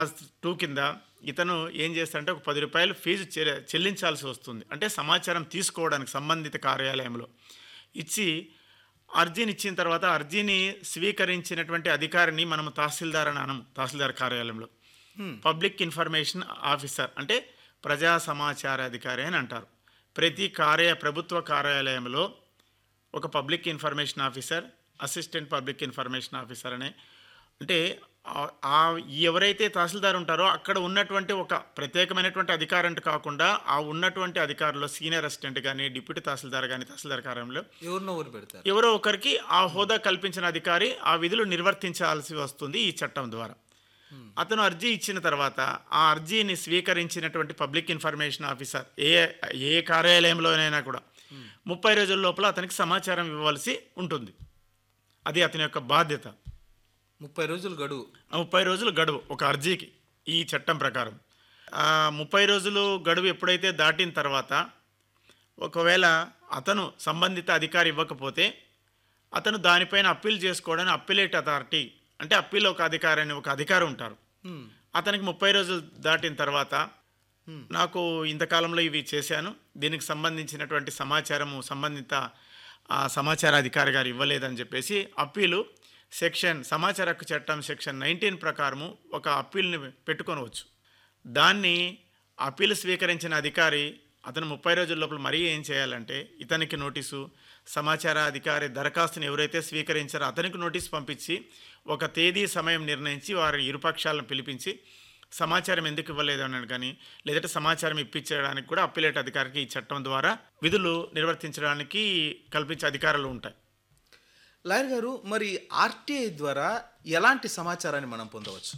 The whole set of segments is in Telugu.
టూ కింద ఇతను ఏం చేస్తాడంటే ఒక పది రూపాయలు ఫీజు చె- చెల్లించాల్సి వస్తుంది అంటే సమాచారం తీసుకోవడానికి సంబంధిత కార్యాలయంలో ఇచ్చి అర్జీని ఇచ్చిన తర్వాత అర్జీని స్వీకరించినటువంటి అధికారిని మనం తహసీల్దార్ అని అనము తహసీల్దార్ కార్యాలయంలో పబ్లిక్ ఇన్ఫర్మేషన్ ఆఫీసర్ అంటే ప్రజా సమాచార అధికారి అని అంటారు ప్రతి కార్య ప్రభుత్వ కార్యాలయంలో ఒక public information officer assistant public information officer అనే అంటే ఆ- ఆ ఎవరైతే తహసీల్దార్ ఉంటారో అక్కడ ఉన్నటువంటి ఒక ప్రత్యేకమైనటువంటి అధికారం కాకుండా ఆ ఉన్నటువంటి అధికారులు సీనియర్ అసిస్టెంట్ కానీ డిప్యూటీ తహసీల్దార్ కానీ తహసీల్దార్ కార్యాలయంలో ఎవరినో ఊరు పెడతారు ఎవరో ఒకరికి ఆ హోదా కల్పించిన అధికారి ఆ విధులు నిర్వర్తించాల్సి వస్తుంది ఈ చట్టం ద్వారా అతను అర్జీ ఇచ్చిన తర్వాత ఆ అర్జీని స్వీకరించినటువంటి పబ్లిక్ ఇన్ఫర్మేషన్ ఆఫీసర్ ఏ ఏ కార్యాలయంలోనైనా కూడా ముప్పై రోజుల లోపల అతనికి సమాచారం ఇవ్వవలసి ఉంటుంది అది అతని యొక్క బాధ్యత ముప్పై రోజులు గడువు ఆ ముప్పై రోజులు గడువు ఒక అర్జీకి ఈ చట్టం ప్రకారం ఆ ముప్పై రోజులు గడువు ఎప్పుడైతే దాటిన తర్వాత ఒకవేళ అతను సంబంధిత అధికారి ఇవ్వకపోతే అతను దానిపైన అప్పీల్ చేసుకోవడానికి అప్పీలేట్ అథారిటీ అంటే అప్పీల్ ఒక అధికారి అని ఒక అధికారి ఉంటారు హ్మ్. అతనికి ముప్పై రోజులు దాటిన తర్వాత నాకు ఇంతకాలంలో ఇవి చేశాను దీనికి సంబంధించినటువంటి సమాచారము సంబంధిత ఆ సమాచార అధికారి గారు ఇవ్వలేదని చెప్పేసి అప్పీలు సెక్షన్ సమాచార హక్కు చట్టం సెక్షన్ నైన్టీన్ ప్రకారము ఒక అప్పీల్ని పెట్టుకొనవచ్చు దాన్ని అప్పీలు స్వీకరించిన అధికారి అతను ముప్పై రోజుల లోపల మరీ ఏం చేయాలంటే ఇతనికి నోటీసు సమాచార అధికారి దరఖాస్తుని ఎవరైతే స్వీకరించారో అతనికి నోటీస్ పంపించి ఒక తేదీ సమయం నిర్ణయించి వారి ఇరుపక్షాలను పిలిపించి సమాచారం ఎందుకు ఇవ్వలేదు అని కానీ లేదంటే సమాచారం ఇప్పించడానికి కూడా అప్పిలేట్ అధికారికి ఈ చట్టం ద్వారా విధులు నిర్వర్తించడానికి కల్పించే అధికారాలు ఉంటాయి లాయర్ గారు మరి ఆర్టీఐ ద్వారా ఎలాంటి సమాచారాన్ని మనం పొందవచ్చు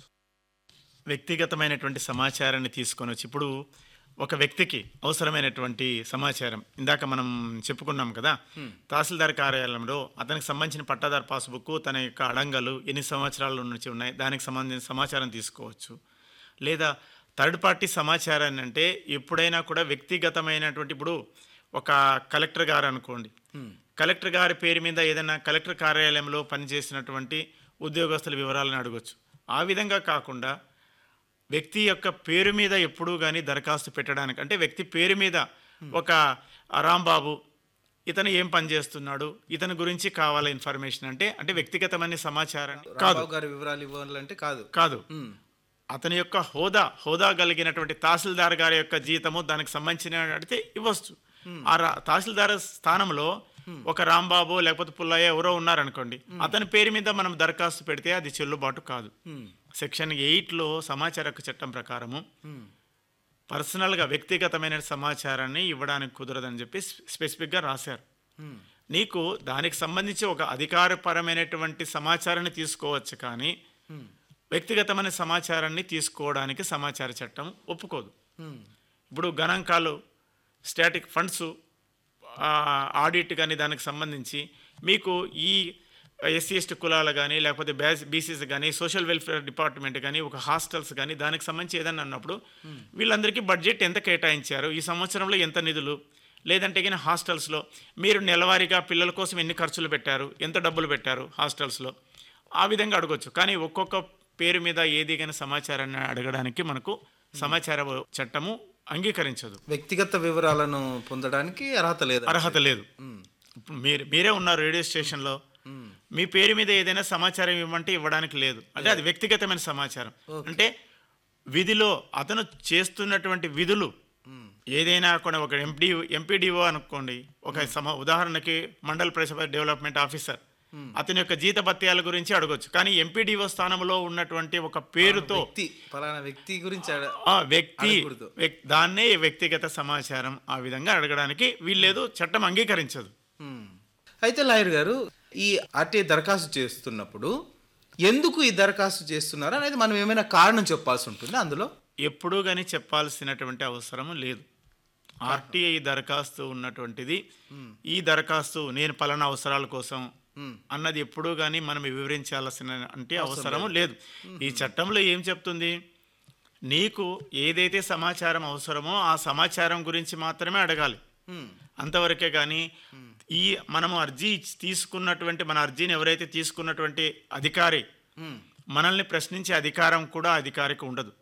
వ్యక్తిగతమైనటువంటి సమాచారాన్ని తీసుకొని వచ్చి ఇప్పుడు ఒక వ్యక్తికి అవసరమైనటువంటి సమాచారం ఇందాక మనం చెప్పుకున్నాం కదా తహసీల్దార్ కార్యాలయంలో అతనికి సంబంధించిన పట్టాదారు పాస్బుక్ తన యొక్క అడంగలు ఎన్ని సంవత్సరాల నుంచి ఉన్నాయి దానికి సంబంధించిన సమాచారం తీసుకోవచ్చు లేదా థర్డ్ పార్టీ సమాచారాన్ని అంటే ఎప్పుడైనా కూడా వ్యక్తిగతమైనటువంటి ఇప్పుడు ఒక కలెక్టర్ గారు అనుకోండి కలెక్టర్ గారి పేరు మీద ఏదైనా కలెక్టర్ కార్యాలయంలో పనిచేసినటువంటి ఉద్యోగస్తుల వివరాలను అడగొచ్చు ఆ విధంగా కాకుండా వ్యక్తి యొక్క పేరు మీద ఎప్పుడూ కానీ దరఖాస్తు పెట్టడానికి అంటే వ్యక్తి పేరు మీద ఒక రాంబాబు ఇతను ఏం పని చేస్తున్నాడు ఇతని గురించి కావాల ఇన్ఫర్మేషన్ అంటే అంటే వ్యక్తిగతమైన సమాచారాన్ని కాదు రాంబాబు గారి వివరాలు ఇవ్వాలంటే కాదు కాదు హ్మ్. అతని యొక్క హోదా హోదా కలిగినటువంటి తహసీల్దార్ గారి యొక్క జీతము దానికి సంబంధించిన అడిగితే ఇవ్వచ్చు ఆ రా- తహసీల్దార్ స్థానంలో ఒక రాంబాబు లేకపోతే పుల్లయ్య ఎవరో ఉన్నారనుకోండి అతని పేరు మీద మనం దరఖాస్తు పెడితే అది చెల్లుబాటు కాదు హ్మ్. సెక్షన్ ఎయిట్లో సమాచార హక్కు చట్టం ప్రకారము హ్మ్. పర్సనల్గా వ్యక్తిగతమైన సమాచారాన్ని ఇవ్వడానికి కుదరదని చెప్పి స్పె- స్పెసిఫిక్గా రాశారు హ్మ్. నీకు దానికి సంబంధించి ఒక అధికారపరమైనటువంటి సమాచారాన్ని తీసుకోవచ్చు కానీ హ్మ్. వ్యక్తిగతమైన సమాచారాన్ని తీసుకోవడానికి సమాచార చట్టం ఒప్పుకోదు హ్మ్. ఇప్పుడు గణాంకాలు స్టాటిక్ ఫండ్స్ ఆడిట్ కానీ దానికి సంబంధించి మీకు ఈ ఎస్సీ ఎస్టీ కులాలు కానీ లేకపోతే బ్యాస్ బీసీస్ కానీ సోషల్ వెల్ఫేర్ డిపార్ట్మెంట్ కానీ ఒక హాస్టల్స్ కానీ దానికి సంబంధించి ఏదన్నా అన్నప్పుడు వీళ్ళందరికీ బడ్జెట్ ఎంత కేటాయించారు ఈ సంవత్సరంలో ఎంత నిధులు లేదంటే కానీ హాస్టల్స్లో మీరు నెలవారీగా పిల్లల కోసం ఎన్ని ఖర్చులు పెట్టారు ఎంత డబ్బులు పెట్టారు హాస్టల్స్లో ఆ విధంగా అడగొచ్చు కానీ ఒక్కొక్క పేరు మీద ఏది కానీ సమాచారాన్ని అడగడానికి మనకు సమాచార చట్టము అంగీకరించదు వ్యక్తిగత వివరాలను పొందడానికి అర్హత లేదు అర్హత లేదు ఇప్పుడు మీరు మీరే ఉన్నారు రేడియో స్టేషన్లో మీ పేరు మీద ఏదైనా సమాచారం ఇవ్వమంటే ఇవ్వడానికి లేదు అంటే అది వ్యక్తిగతమైన సమాచారం అంటే విధిలో అతను చేస్తున్నటువంటి విధులు ఏదైనా కూడా ఒక ఎంపీ ఎంపీడీఓ అనుకోండి ఒక సమ ఉదాహరణకి మండల పరిషత్ డెవలప్మెంట్ ఆఫీసర్ అతని యొక్క జీతభత్యాల గురించి అడగొచ్చు కానీ ఎంపీడీఓ స్థానంలో ఉన్నటువంటి ఒక పేరుతో వ్యక్తి ఫలానా వ్యక్తి గురించి అడ- ఆ వ్యక్తి అడగకూడదు. వ్యక్- దాన్నే వ్యక్తిగత సమాచారం ఆ విధంగా అడగడానికి వీల్లేదు చట్టం అంగీకరించదు హ్మ్. అయితే లాయర్ గారు ఈ ఆర్టీఐ దరఖాస్తు చేస్తున్నప్పుడు ఎందుకు ఈ దరఖాస్తు చేస్తున్నారు అనేది మనం ఏమైనా కారణం చెప్పాల్సి ఉంటుంది అందులో ఎప్పుడూ కానీ చెప్పాల్సినటువంటి అవసరం లేదు ఆర్టీఐ దరఖాస్తు ఉన్నటువంటిది ఈ దరఖాస్తు నేను పలానా అవసరాల కోసం అన్నది ఎప్పుడూ కానీ మనం వివరించాల్సిన అంటే అవసరం లేదు ఈ చట్టంలో ఏం చెప్తుంది నీకు ఏదైతే సమాచారం అవసరమో ఆ సమాచారం గురించి మాత్రమే అడగాలి హ్మ్. అంతవరకే కానీ ఈ మనము అర్జీ ఇచ్చి- తీసుకున్నటువంటి మన అర్జీని ఎవరైతే తీసుకున్నటువంటి అధికారి హ్మ్. మనల్ని ప్రశ్నించే అధికారం కూడా అధికారికి ఉండదు